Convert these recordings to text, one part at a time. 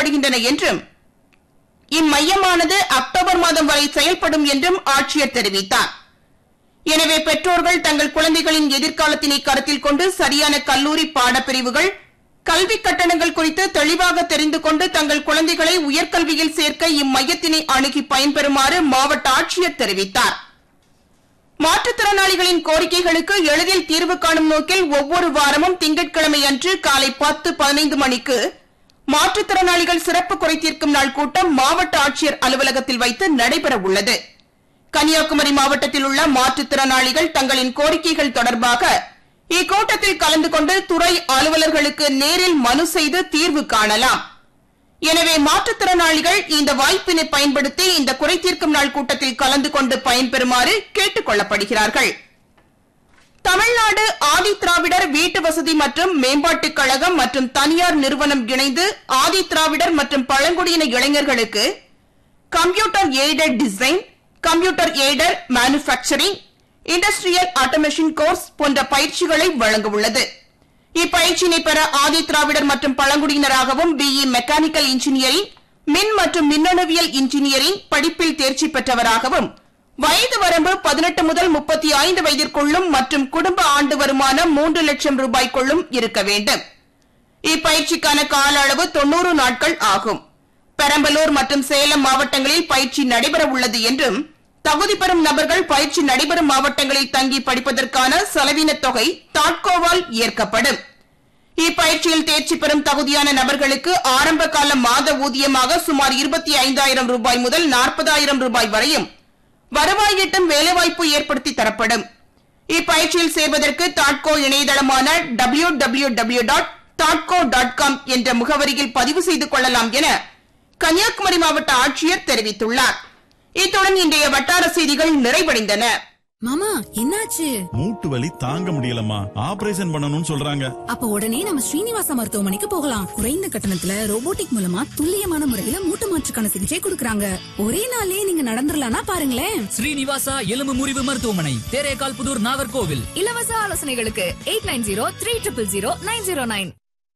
செயல்படுகின்றன என்றும் இம்மையமானது அக்டோபர் மாதம் வரை செயல்படும் என்றும் ஆட்சியர் தெரிவித்தார் எனவே பெற்றோர்கள் தங்கள் குழந்தைகளின் எதிர்காலத்தினை கருத்தில் கொண்டு சரியான கல்லூரி பாடப்பிரிவுகள் கல்வி கட்டணங்கள் குறித்து தெளிவாக தெரிந்து கொண்டு தங்கள் குழந்தைகளை உயர்கல்வியில் சேர்க்க இம்மையத்தினை அணுகி பயன்பெறுமாறு மாவட்ட ஆட்சியர் தெரிவித்தார் மாற்றுத்திறனாளிகளின் கோரிக்கைகளுக்கு எளிதில் தீர்வு காணும் நோக்கில் ஒவ்வொரு வாரமும் திங்கட்கிழமை அன்று காலை பத்து பதினைந்து மணிக்கு மாற்றுத்திறனாளிகள் சிறப்பு குறைதீர்க்கும் நாள் கூட்டம் மாவட்ட ஆட்சியர் அலுவலகத்தில் வைத்து நடைபெற உள்ளது கன்னியாகுமரி மாவட்டத்தில் உள்ள மாற்றுத்திறனாளிகள் தங்களின் கோரிக்கைகள் தொடர்பாக இக்கூட்டத்தில் கலந்து கொண்டு துறை அலுவலர்களுக்கு நேரில் மனு செய்து தீர்வு காணலாம் எனவே மாற்றுத்திறனாளிகள் இந்த வாய்ப்பினை பயன்படுத்தி இந்த குறைதீர்க்கும் நாள் கூட்டத்தில் கலந்து கொண்டு பயன்பெறுமாறு கேட்டுக் கொள்ளப்படுகிறார்கள் தமிழ்நாடு ஆதி திராவிடர் வீட்டு வசதி மற்றும் மேம்பாட்டுக் கழகம் மற்றும் தனியார் நிறுவனம் இணைந்து ஆதி திராவிடர் மற்றும் பழங்குடியின இளைஞர்களுக்கு computer aided design computer aided manufacturing industrial automation course போன்ற பயிற்சிகளை வழங்க உள்ளது இப்பயிற்சியினை பெற ஆதி திராவிடர் மற்றும் பழங்குடியினராகவும் பிஇ மெக்கானிக்கல் இன்ஜினியரிங் மின் மற்றும் மின்னணுவியல் இன்ஜினியரிங் படிப்பில் தேர்ச்சி பெற்றவராகவும் வயது வரம்பு பதினெட்டு முதல் முப்பத்தி ஐந்து வயதிற்குள்ளும் மற்றும் குடும்ப ஆண்டு வருமானம் மூன்று லட்சம் ரூபாய்க்குள்ளும் இருக்க வேண்டும் இப்பயிற்சிக்கான கால அளவு தொன்னூறு நாட்கள் ஆகும் பெரம்பலூர் மற்றும் சேலம் மாவட்டங்களில் பயிற்சி நடைபெற உள்ளது என்றும் தகுதி பெறும் நபர்கள் பயிற்சி நடைபெறும் மாவட்டங்களில் தங்கி படிப்பதற்கான செலவின தொகை தாட்கோவால் ஏற்கப்படும் இப்பயிற்சியில் தேர்ச்சி பெறும் தகுதியான நபர்களுக்கு ஆரம்ப கால மாத ஊதியமாக சுமார் இருபத்தி ஐந்தாயிரம் ரூபாய் முதல் நாற்பதாயிரம் ரூபாய் வரையும் வருவாய் ஈட்டும் வேலைவாய்ப்பு ஏற்படுத்தி தரப்படும் இப்பயிற்சியில் சேர்வதற்கு தாட்கோ இணையதளமான டபிள்யூ டபிள்யூ டபிள்யூ டாட் தாட்கோ டாட் காம் என்ற முகவரியில் பதிவு செய்து கொள்ளலாம் என கன்னியாகுமரி மாவட்ட ஆட்சியர் தெரிவித்துள்ளார் இத்துடன் இன்றைய வட்டார செய்திகள் நிறைவடைந்தன மாமா என்னாச்சு மூட்டு வலி தாங்க முடியலம்மா ஆபரேஷன் பண்ணணும்னு சொல்றாங்க அப்ப உடனே நம்ம ஸ்ரீனிவாசா மருத்துவமனைக்கு போகலாம் குறைந்த கட்டணத்துல ரோபோட்டிக் மூலமா துல்லியமான முறையில மூட்டு மாற்றுக்கான சிகிச்சை கொடுக்கறாங்க ஒரே நாள்லயே நீங்க நடந்துடலாம்னா பாருங்களேன் ஸ்ரீனிவாசா எலும்பு முறிவு மருத்துவமனை தேரேகால் புதூர் நாகர்கோவில் இலவச ஆலோசனைகளுக்கு eight nine zero three triple zero nine zero nine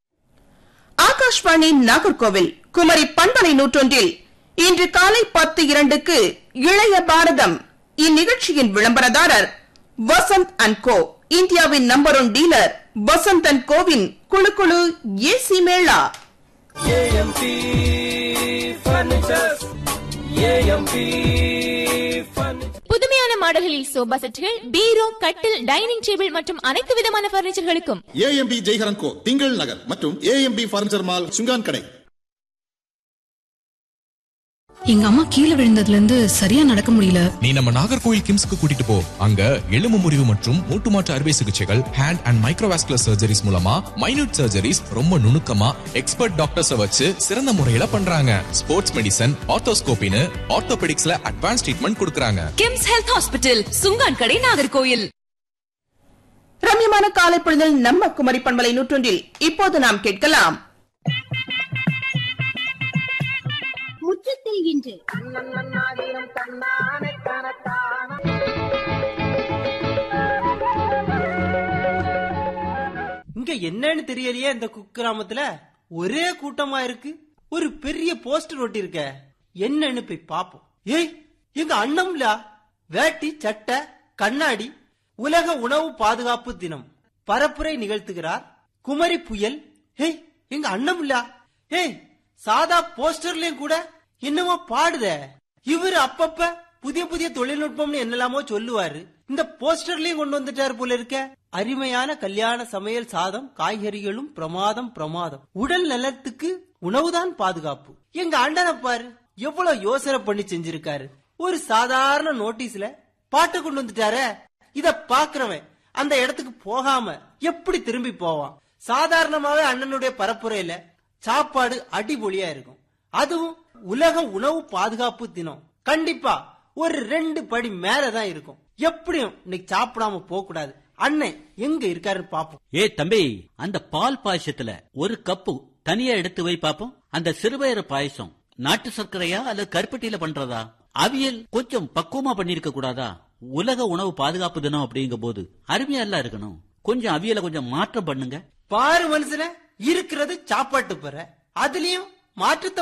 Akashvani Nagercoil Kumari பண்பலை நூற்றொன்றில் இன்று காலை பத்து இரண்டுக்கு இளைய பாரதம் இந்நிகழ்ச்சியின் விளம்பரதாரர் வசந்த் அண்ட் கோ இந்தியாவின் number one dealer Vasanth and கோவின் குழு குழு AC mela AMP furnitures AMP furniture புதுமையான மாடல்களில் சோபா செட்டுகள் பீரோ கட்டில் டைனிங் டேபிள் மற்றும் அனைத்து விதமான பர்னிச்சர்களுக்கும் ஏஎம்பி ஜெய்ஹரன் கோ திங்கள் நகர் மற்றும் ஏஎம்பி பர்னிச்சர் மால் சுங்கான் கடை எங்க அம்மா கீழே விழுந்ததுல இருந்து சரியா நடக்க முடியல நீ நம்ம நாகர்கோயில் கிம்ஸ்க்கு கூட்டிட்டு போ அங்க எலும்பு முறிவு மற்றும் மூட்டு மாற்று அறுவை சிகிச்சைகள் ஹேண்ட் அண்ட் மைக்ரோவாஸ்குலர் சர்ஜரிஸ் மூலமா மைனூட் சர்ஜரிஸ் ரொம்ப நுணுக்கமா எக்ஸ்பர்ட் டாக்டர்ஸ வச்சு சிறந்த முறையில பண்றாங்க ஸ்போர்ட்ஸ் மெடிசன் ஆர்த்தோஸ்கோபின்னு ஆர்த்தோபெடிக்ஸ்ல அட்வான்ஸ் ட்ரீட்மெண்ட் கொடுக்கறாங்க கிம்ஸ் ஹெல்த் ஹாஸ்பிட்டல் சுங்கான் கடை நாகர்கோயில் ரம்யமான காலை பொழுதில் நம்ம குமரி பண்பலை நூற்றொன்றில் இப்போது நாம் கேட்கலாம் முற்றத்தில் இன்று இங்க என்னன்னு தெரியலையே இந்த குக்கிராமத்துல ஒரே கூட்டமா இருக்கு ஒரு பெரிய போஸ்டர் ஒட்டி இருக்க என்னன்னு போய் பாப்போம் ஏய் எங்க அண்ணம்ல வேட்டி சட்டை கண்ணாடி உலக உணவு பாதுகாப்பு தினம் பரப்புரை நிகழ்த்துகிறார் குமரி புயல் ஏய் எங்க அண்ணம்ல ஏய் சாதா போஸ்டர்லயும் கூட என்னமோ பாடுதே இவரு அப்பப்ப புதிய புதிய தொழில்நுட்பம்னு என்னெல்லாமோ சொல்லுவாரு இந்த போஸ்டர்லயும் கொண்டு வந்துட்டாரு போல இருக்க அருமையான கல்யாண சமையல் சாதம் காய்கறிகளும் பிரமாதம் பிரமாதம் உடல் நலத்துக்கு உணவுதான் பாதுகாப்பு எங்க அண்ணனை பாரு எவ்வளவு யோசனை பண்ணி செஞ்சிருக்காரு ஒரு சாதாரண நோட்டீஸ்ல பாட்டு கொண்டு வந்துட்டாரே இத பாக்குறவன் அந்த இடத்துக்கு போகாம எப்படி திரும்பி போவான் சாதாரணமாவே அண்ணனுடைய பரப்புரையில சாப்பாடு அடிபொலியா இருக்கும் அதுவும் உலக உணவு பாதுகாப்பு தினம் கண்டிப்பா ஒரு ரெண்டு படி மேலதான் இருக்கும் எப்படியும் இன்னைக்கு சாப்பிடாம போக கூடாது அண்ணன் எங்க இருக்காரு பாப்போம் ஏ தம்பி அந்த பால் பாயசத்துல ஒரு கப்பு தனியா எடுத்து வை பாப்போம் அந்த சிறுபயிறு பாயசம் நாட்டு சர்க்கரையா அல்லது கருப்பட்டியில பண்றதா அவியல் கொஞ்சம் பக்குவமா பண்ணிருக்க கூடாதா உலக உணவு பாதுகாப்பு தினம் அப்படிங்கும் போது அருமையா எல்லாம் இருக்கணும் கொஞ்சம் அவியல கொஞ்சம் மாற்றம் பண்ணுங்க பாரு மனுஷன இருக்கிறது சாப்பாட்டு பெற அதுலயும் மாற்றத்தை